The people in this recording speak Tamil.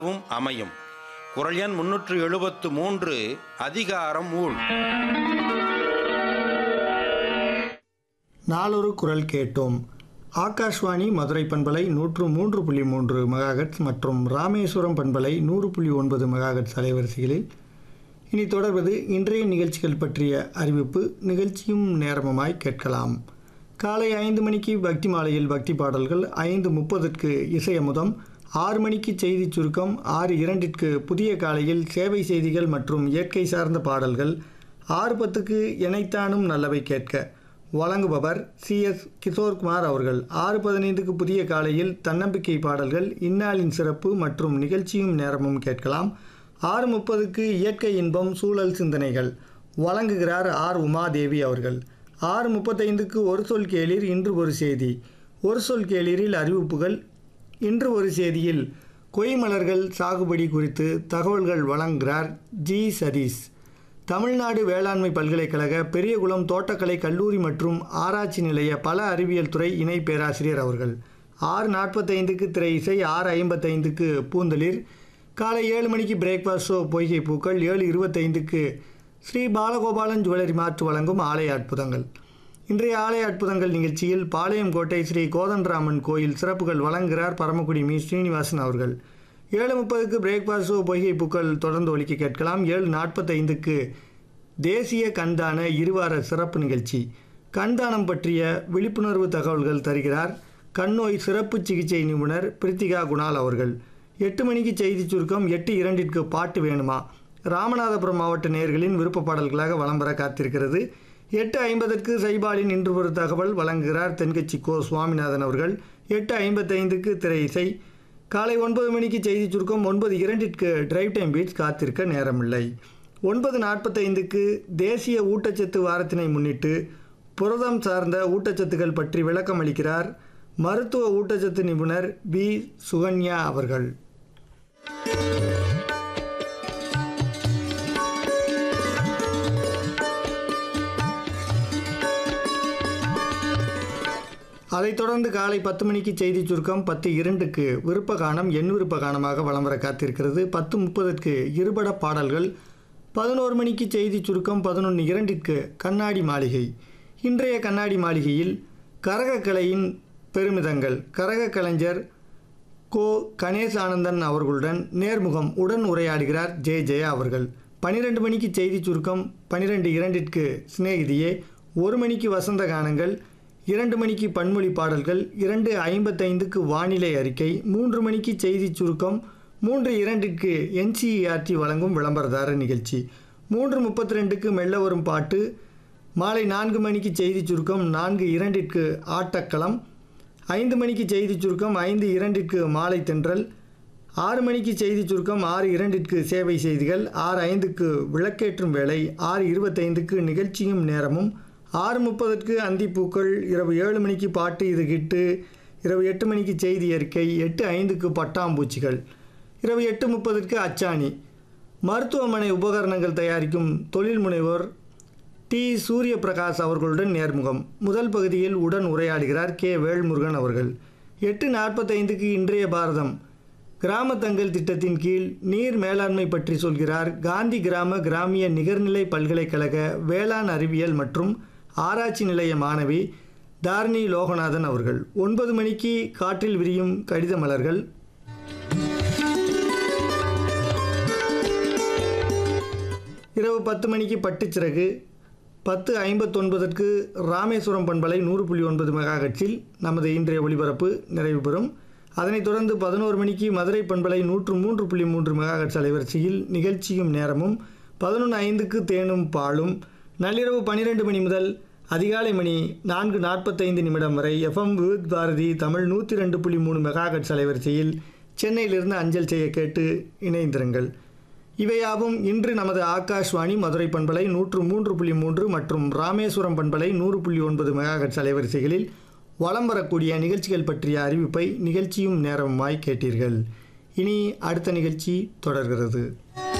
வும் அமையும் குரல் எண் முன்னூற்று எழுபத்து மூன்று அதிகாரம் ஊழ் நாளொரு குரல் கேட்டோம் ஆகாஷ்வாணி மதுரை பண்பலை நூற்று மூன்று புள்ளி மூன்று மெகாஹெட்ஸ் மற்றும் ராமேஸ்வரம் பண்பலை நூறு புள்ளி ஒன்பது மெகாஹெட்ஸ் அலைவரிசைகளில் இனி தொடர்வது இன்றைய நிகழ்ச்சிகள் பற்றிய அறிவிப்பு நிகழ்ச்சியும் நேரமுமாய் கேட்கலாம் காலை ஐந்து மணிக்கு பக்தி மாலையில் பக்தி பாடல்கள் ஐந்து முப்பதுக்கு இசையமுதம் ஆறு மணிக்கு செய்தி சுருக்கம் ஆறு இரண்டிற்கு புதிய காலையில் சேவை செய்திகள் மற்றும் இயற்கை சார்ந்த பாடல்கள் ஆறு பத்துக்கு இணைத்தானும் நல்லவை கேட்க வழங்குபவர் சி எஸ் கிஷோர்குமார் அவர்கள் ஆறு பதினைந்துக்கு புதிய காலையில் தன்னம்பிக்கை பாடல்கள் இந்நாளின் சிறப்பு மற்றும் நிகழ்ச்சியும் நேரமும் கேட்கலாம் ஆறு முப்பதுக்கு இயற்கை இன்பம் சூழல் சிந்தனைகள் வழங்குகிறார் ஆர் உமாதேவி அவர்கள் ஆறு முப்பத்தைந்துக்கு ஒரு சொல் கேளீர் இன்று ஒரு செய்தி ஒரு சொல் கேளீரில் அறிவிப்புகள் இன்று ஒரு செய்தியில் கொய்மலர்கள் சாகுபடி குறித்து தகவல்கள் வழங்குகிறார் ஜி சதீஷ் தமிழ்நாடு வேளாண்மை பல்கலைக்கழக பெரியகுளம் தோட்டக்கலை கல்லூரி மற்றும் ஆராய்ச்சி நிலைய பல அறிவியல் துறை இணை பேராசிரியர் அவர்கள் ஆறு நாற்பத்தைந்துக்கு திரை இசை ஆறு ஐம்பத்தைந்துக்கு பூந்தளிர் காலை ஏழு மணிக்கு பிரேக்ஃபாஸ்ட் ஷோ பொய்கை பூக்கள் ஏழு இருபத்தைந்துக்கு ஸ்ரீ பாலகோபாலன் ஜுவல்லரி மாற்று வழங்கும் ஆலய அற்புதங்கள் இன்றைய ஆலய அற்புதங்கள் நிகழ்ச்சியில் பாளையங்கோட்டை ஸ்ரீ கோதண்டராமன் கோயில் சிறப்புகள் வழங்குகிறார் பரமக்குடி மீ ஸ்ரீனிவாசன் அவர்கள் ஏழு முப்பதுக்கு பிரேக்ஃபாஸ்ட் ஷோ பொய்கை பூக்கள் தொடர்ந்து ஒலிக்க கேட்கலாம் ஏழு நாற்பத்தைந்துக்கு தேசிய கண்தான இருவார சிறப்பு நிகழ்ச்சி கண்தானம் பற்றிய விழிப்புணர்வு தகவல்கள் தருகிறார் கண்ணோய் சிறப்பு சிகிச்சை நிபுணர் பிரித்திகா குணால் அவர்கள் எட்டு மணிக்கு செய்தி சுருக்கம் எட்டு இரண்டிற்கு பாட்டு வேணுமா ராமநாதபுரம் மாவட்ட நேயர்களின் விருப்ப பாடல்களாக வலம் வர காத்திருக்கிறது எட்டு ஐம்பதற்கு சைபாலின் இன்று ஒரு தகவல் வழங்குகிறார் தென்கட்சி கோ சுவாமிநாதன் அவர்கள் எட்டு ஐம்பத்தைந்துக்கு திரை இசை காலை ஒன்பது மணிக்கு செய்தி சுருக்கம் ஒன்பது இரண்டிற்கு டிரைவ் டைம் பீட்ஸ் காத்திருக்க நேரமில்லை ஒன்பது நாற்பத்தைந்துக்கு தேசிய ஊட்டச்சத்து வாரத்தினை முன்னிட்டு புரதம் சார்ந்த ஊட்டச்சத்துக்கள் பற்றி விளக்கம் அளிக்கிறார் மருத்துவ ஊட்டச்சத்து நிபுணர் பி சுகன்யா அவர்கள் அதைத் தொடர்ந்து காலை பத்து மணிக்கு செய்தி சுருக்கம் பத்து இரண்டுக்கு விருப்ப கானம் என் விருப்ப கானமாக வலம் வர காத்திருக்கிறது பத்து முப்பதற்கு இருபட பாடல்கள் பதினோரு மணிக்கு செய்தி சுருக்கம் பதினொன்று இரண்டிற்கு கண்ணாடி மாளிகை இன்றைய கண்ணாடி மாளிகையில் கரகக்கலையின் பெருமிதங்கள் கரக கலைஞர் கோ கணேஷ் ஆனந்தன் அவர்களுடன் நேர்முகம் உடன் உரையாடுகிறார் ஜெய ஜெயா அவர்கள் பனிரெண்டு மணிக்கு செய்தி சுருக்கம் பனிரெண்டு இரண்டிற்கு சிநேகிதியே ஒரு மணிக்கு வசந்த கானங்கள் இரண்டு மணிக்கு பன்மொழி பாடல்கள் இரண்டு ஐம்பத்தைந்துக்கு வானிலை அறிக்கை மூன்று மணிக்கு செய்தி சுருக்கம் மூன்று இரண்டிற்கு என்சிஇஆர்டி வழங்கும் விளம்பரதார நிகழ்ச்சி மூன்று முப்பத்தி ரெண்டுக்கு மெல்ல வரும் பாட்டு மாலை நான்கு மணிக்கு செய்தி சுருக்கம் நான்கு இரண்டிற்கு ஆட்டக்களம் ஐந்து மணிக்கு செய்தி சுருக்கம் ஐந்து இரண்டிற்கு மாலை தென்றல் ஆறு மணிக்கு செய்தி சுருக்கம் ஆறு இரண்டிற்கு சேவை செய்திகள் ஆறு ஐந்துக்கு விளக்கேற்றும் வேலை ஆறு இருபத்தைந்துக்கு நிகழ்ச்சியும் நேரமும் ஆறு முப்பதற்கு அந்திப்பூக்கள் இரவு ஏழு மணிக்கு பாட்டு இது கிட்டு இரவு எட்டு மணிக்கு செய்தி அறிக்கை எட்டு ஐந்துக்கு பட்டாம்பூச்சிகள் இரவு எட்டு முப்பதற்கு அச்சாணி மருத்துவமனை உபகரணங்கள் தயாரிக்கும் தொழில் முனைவோர் டி சூரிய பிரகாஷ் அவர்களுடன் நேர்முகம் முதல் பகுதியில் உடன் உரையாடுகிறார் கே வேல்முருகன் அவர்கள் எட்டு நாற்பத்தைந்துக்கு இன்றைய பாரதம் கிராம தங்கல் திட்டத்தின் கீழ் நீர் மேலாண்மை பற்றி சொல்கிறார் காந்தி கிராம கிராமிய நிகர்நிலை பல்கலைக்கழக வேளாண் அறிவியல் மற்றும் ஆராய்ச்சி நிலைய மாணவி தாரணி லோகநாதன் அவர்கள் ஒன்பது மணிக்கு காற்றில் விரியும் கடித மலர்கள் இரவு பத்து மணிக்கு பட்டுச்சிறகு பத்து ஐம்பத்தொன்பதற்கு ராமேஸ்வரம் பண்பலை நூறு புள்ளி ஒன்பது மெகாஹெட்ஸில் நமது இன்றைய ஒளிபரப்பு நிறைவு பெறும் அதனைத் தொடர்ந்து பதினோரு மணிக்கு மதுரை பண்பலை நூற்று மூன்று புள்ளி மூன்று மெகாஹெட்ஸ் அலைவரிசையில் நிகழ்ச்சியும் நேரமும் பதினொன்று ஐந்துக்கு தேனும் பாலும் நள்ளிரவு பன்னிரெண்டு மணி முதல் அதிகாலை மணி நான்கு நாற்பத்தைந்து நிமிடம் வரை எஃப்எம் விவித் பாரதி தமிழ் நூற்றி ரெண்டு புள்ளி மூணு மெகாஹெட்ஸ் அலைவரிசையில் சென்னையிலிருந்து அஞ்சல் செய்ய கேட்டு இணைந்திருங்கள் இவையாவும் இன்று நமது ஆகாஷ்வாணி மதுரை பண்பலை நூற்று மூன்று புள்ளி மூன்று மற்றும் ராமேஸ்வரம் பண்பலை நூறு புள்ளி ஒன்பது மெகாஹெட்ஸ் அலைவரிசைகளில் வலம் வரக்கூடிய நிகழ்ச்சிகள் பற்றிய அறிவிப்பை நிகழ்ச்சியும் நேரமாய் கேட்டீர்கள் இனி அடுத்த நிகழ்ச்சி தொடர்கிறது